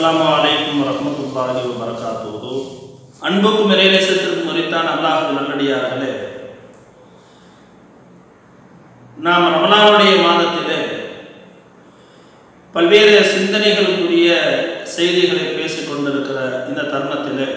அஸ்ஸலாமு அலைக்கும் வரஹ்மத்துல்லாஹி வபரகாத்துஹு அன்புக்கும் இறைநேசத்திற்கும் உரித்தான் அல்லாஹ் நல்லடியார்களே நாம் ரமலானுடைய மாதத்திலே பல்வேறு சிந்தனைகளுக்குரிய செய்திகளை பேசிக் கொண்டிருக்கிற இந்த தருணத்திலே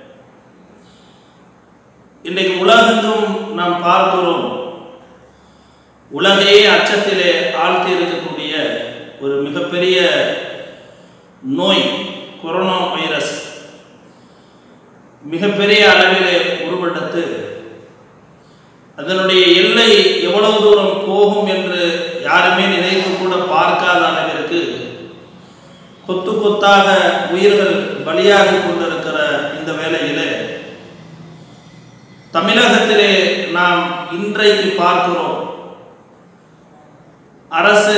இன்றைக்கு உலகெங்கும் நாம் பார்க்கிறோம் உலகையே அச்சத்திலே ஆழ்த்தி இருக்கக்கூடிய ஒரு மிகப்பெரிய நோய் கொரோனா வைரஸ் மிகப்பெரிய அளவிலே உருவெடுத்து அதனுடைய எல்லை எவ்வளவு தூரம் போகும் என்று யாருமே நினைத்து கூட பார்க்காத அளவிற்கு கொத்து கொத்தாக உயிர்கள் பலியாகி கொண்டிருக்கிற இந்த வேளையிலே தமிழகத்திலே நாம் இன்றைக்கு பார்க்கிறோம் அரசு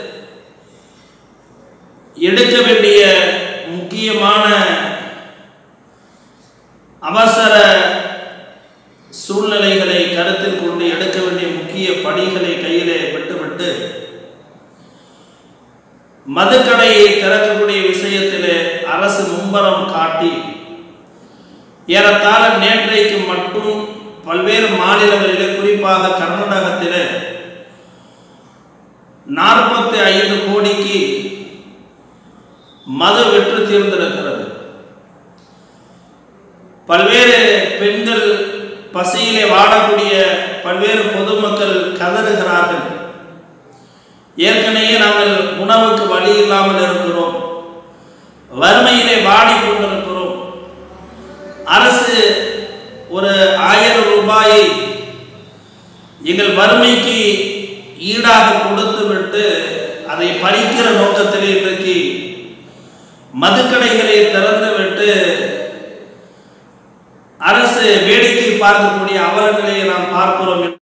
எடுக்க வேண்டிய முக்கியமான அவசர சூழ்நிலைகளை கருத்தில் கொண்டு எடுக்க வேண்டிய முக்கிய பணிகளை கையிலே விட்டுவிட்டு மதுக்கடையை திறக்கக்கூடிய விஷயத்திலே அரசு மும்பரம் காட்டி ஏறத்தாழ நேற்றைக்கு மட்டும் பல்வேறு மாநிலங்களிலே குறிப்பாக கர்நாடகத்திலே நாற்பத்தி ஐந்து கோடிக்கு மது வெற்று தீர்ந்திருக்கிறது பல்வேறு பெண்கள் பசியிலே வாடக்கூடிய பல்வேறு பொதுமக்கள் கதறுகிறார்கள் ஏற்கனவே நாங்கள் உணவுக்கு வழி இல்லாமல் இருக்கிறோம் வறுமையிலே வாடிக்கொண்டிருக்கிறோம் அரசு ஒரு ஆயிரம் ரூபாயை எங்கள் வறுமைக்கு ஈடாக கொடுத்து விட்டு அதை பறிக்கிற நோக்கத்திலே இன்றைக்கு மதுக்கடைகளை திறந்து விட்டு அரசு வேடிக்கை பார்க்கக்கூடிய அவலங்களை நாம் பார்க்கிறோம்